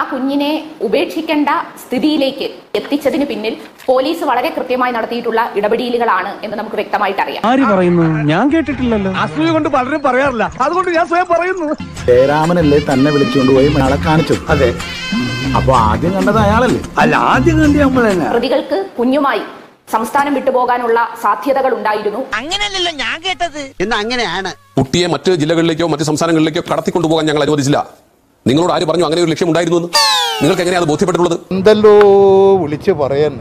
കുഞ്ഞിനെ ഉപേക്ഷിക്കേണ്ട സ്ഥിതിയിലേക്ക് എത്തിച്ചതിന് പിന്നിൽ പോലീസ് വളരെ കൃത്യമായി നടത്തിയിട്ടുള്ള ഇടപെടലുകളാണ് എന്ന് നമുക്ക് വ്യക്തമായിട്ട് അറിയാം ആര് പറയുന്നു ഞാൻ കേട്ടിട്ടില്ലല്ലോ അസൂയ കൊണ്ട് പലരും പറയാറില്ല അതുകൊണ്ട് ഞാൻ സ്വയം പറയുന്നു ജയരാമനല്ലേ തന്നെ വിളിച്ചുകൊണ്ട് പോയി അയാളെ കാണിച്ചു അതെ അപ്പൊ ആദ്യം കണ്ടത് അയാളല്ലേ അല്ല ആദ്യം കണ്ടി നമ്മൾ തന്നെ പ്രതികൾക്ക് കുഞ്ഞുമായി സംസ്ഥാനം വിട്ടുപോകാനുള്ള സാധ്യതകൾ ഉണ്ടായിരുന്നു അങ്ങനെയല്ലല്ലോ ഞാൻ കേട്ടത് എന്നാ അങ്ങനെയാണ് കുട്ടിയെ മറ്റ് ജില്ലകളിലേക്കോ മറ്റ് സംസ്ഥാനങ്ങളിലേക്കോ കടത്തിക്കൊണ്ടുപോകാൻ ഞങ്ങൾ അനുവദിച്ചില്ല നിങ്ങളോട് ആര് പറഞ്ഞു അങ്ങനെ ഒരു ലക്ഷ്യം ഉണ്ടായിരുന്നു എന്ന് നിങ്ങൾക്ക് എങ്ങനെയാണ് അത് ബോധ്യപ്പെട്ടിട്ടുള്ളത് എന്തല്ലോ വിളിച്ചു പറയുന്നേ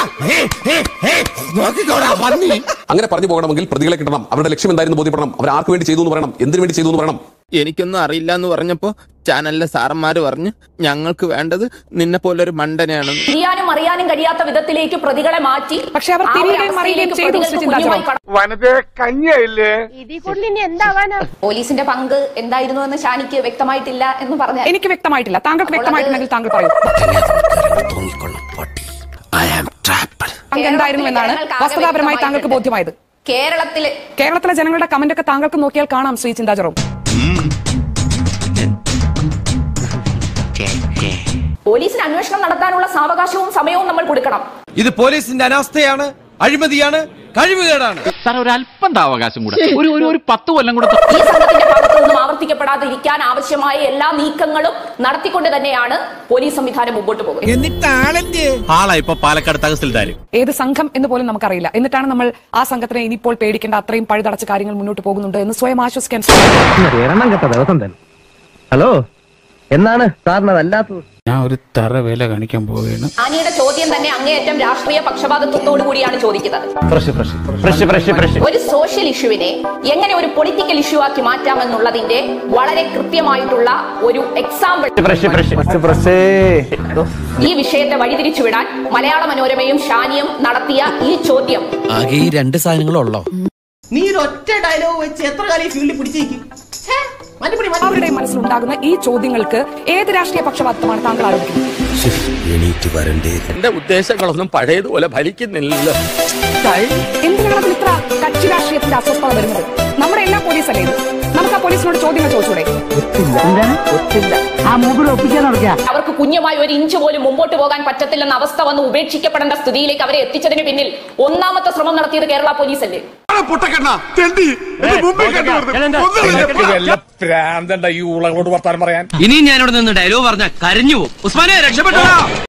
അങ്ങനെ പറഞ്ഞു പോകണമെങ്കിൽ പ്രതികളെ കിട്ടണം അവരുടെ ലക്ഷ്യം എന്തായിരുന്നു ബോധ്യപ്പെടണം അവർ ആർക്ക് വേണ്ടി ചെയ്തു എന്ന് പറയണം എന്തിനു വേണ്ടി ചെയ്തു എന്ന് പറയണം എനിക്കൊന്നും അറിയില്ല എന്ന് പറഞ്ഞപ്പോ ചാനലിലെ സാറന്മാര് പറഞ്ഞു ഞങ്ങൾക്ക് വേണ്ടത് നിന്നെ പോലെ ഒരു മണ്ടനെയാണെന്ന് തിരിയാനും അറിയാനും കഴിയാത്ത വിധത്തിലേക്ക് പ്രതികളെ മാറ്റി പക്ഷേ അവർ ആ ഒരു തിരിയുകയും മറിയുകയും അവസ്ഥയിലേക്ക് ചെയ്തു, പ്രതികൾക്ക് ശ്രീ ചിന്താ കുഞ്ഞുമായി ജെറോം. വനത്തെ കഞ്ഞിയായില്ലേ ഇതിൽ കൂടുതൽ ഇനി എന്താവാനാ പോലീസിന്റെ പങ്ക് എന്തായിരുന്നു എന്ന് ഷാനിക്ക് വ്യക്തമായിട്ടില്ല എന്ന് പറഞ്ഞാൽ എനിക്ക് വ്യക്തമായിട്ടില്ല താങ്കൾക്ക് വ്യക്തമായിട്ടുണ്ടെങ്കിൽ താങ്കൾ പറയൂ പങ്ക് എന്തായിരുന്നു എന്നാണ് വസ്തുതാപരമായി താങ്കൾക്ക് ബോധ്യമായത് കേരളത്തിലെ കേരളത്തിലെ ജനങ്ങളുടെ കമന്റ് ഒക്കെ താങ്കൾക്ക് നോക്കിയാൽ കാണാം ശ്രീ ചിന്താചറവും പോലീസിന് അന്വേഷണം നടത്താനുള്ള സാവകാശവും സമയവും നമ്മൾ കൊടുക്കണം ഇത് പോലീസിന്റെ അനാസ്ഥയാണ് അഴിമതിയാണ് കഴിവുകേടാണ് സാർ ഒരു അല്പം അവകാശം കൂടെ ഒരു ഒരു ഒരു പത്ത് കൊല്ലം കൂടെ ഈ സംഘത്തിന്റെ ഭാഗത്തു നിന്നും ആവർത്തിക്കപ്പെടാതിരിക്കാൻ ആവശ്യമായ എല്ലാ നീക്കങ്ങളും നടത്തിക്കൊണ്ട് തന്നെയാണ് പോലീസ് സംവിധാനം മുമ്പോട്ട് പോകുന്നത് ആളാ ഇപ്പൊ പാലക്കാട് തഹസിൽദാര് ഏത് സംഘം എന്ന് പോലും നമുക്കറിയില്ല എന്നിട്ടാണ് നമ്മൾ ആ സംഘത്തിനെ ഇനിയിപ്പോൾ പേടിക്കേണ്ട അത്രയും പഴുതടച്ച കാര്യങ്ങൾ മുന്നോട്ട് പോകുന്നുണ്ട് എന്ന് സ്വയം ആശ്വസിക്കാൻ ശ്രമിക്കുന്നത് എണ്ണം കെട്ട ദിവസം തന്നെ ഹലോ എന്നാണ് സാറിന് അതല്ലാത്തത് ഞാൻ ഒരു തറ വേല കാണിക്കാൻ പോവുകയാണ് ആനിയുടെ ചോദ്യം തന്നെ അങ്ങേയറ്റം രാഷ്ട്രീയ പക്ഷപാതിത്വത്തോടു കൂടിയാണ് ചോദിക്കുന്നത് ഫ്രഷ് ഫ്രഷ് ഫ്രഷ് ഒരു സോഷ്യൽ ഇഷ്യൂവിനെ എങ്ങനെ ഒരു പൊളിറ്റിക്കൽ ഇഷ്യൂ ആക്കി മാറ്റാമെന്നുള്ളതിന്റെ വളരെ കൃത്യമായിട്ടുള്ള ഒരു എക്സാമ്പിൾ ഫ്രഷ് ഫ്രഷ് ഈ വിഷയത്തെ വഴിതിരിച്ചുവിടാൻ മലയാള മനോരമയും ഷാനിയും നടത്തിയ ഈ ചോദ്യം ആകെ ഈ രണ്ട് സാധനങ്ങളുള്ളോ നീ ഒരു ഒറ്റ ഡയലോഗ് വെച്ച് എത്ര കാലം ഈ ഫീൽഡിൽ പിടിച്ചേക്കും അവരുടെ മനസ്സിലുണ്ടാകുന്ന ഈ ചോദ്യങ്ങൾക്ക് ഏത് രാഷ്ട്രീയ പക്ഷപാതത്വമാണ് താങ്കൾ ആരോപിക്കുന്നത് എണീറ്റ് വരണ്ടേ എന്റെ ഉദ്ദേശങ്ങളൊന്നും പഴയതുപോലെ ഫലിക്കുന്നില്ലല്ലോ എന്തിനാണ് അതിൽ ഇത്ര കക്ഷി രാഷ്ട്രീയത്തിന്റെ അസ്വസ്ഥത വരുന്നത് നമ്മുടെ എല്ലാ പോലീസ് അല്ലേ ഇത് നമുക്ക് ആ പോലീസിനോട് ചോദ്യങ്ങൾ ചോദിച്ചൂടെ അവർക്ക് കുഞ്ഞുമായി ഒരു ഇഞ്ച് പോലും മുമ്പോട്ട് പോകാൻ പറ്റത്തില്ലെന്ന അവസ്ഥ വന്ന് ഉപേക്ഷിക്കപ്പെടേണ്ട സ്ഥിതിയിലേക്ക് അവരെ എത്തിച്ചതിന് പിന്നിൽ ഒന്നാമത്തെ ശ്രമം നടത്തിയത് കേരള പോലീസ് അല്ലേ പ്രാന്തണ്ട ഈ ഉളകളോട് വർത്താനം പറയാൻ ഇനി ഞാനിവിടെ നിന്ന് ഡയലോഗ് പറഞ്ഞ കരഞ്ഞു പോകും ഉസ്മാനെ രക്ഷപ്പെട്ടോ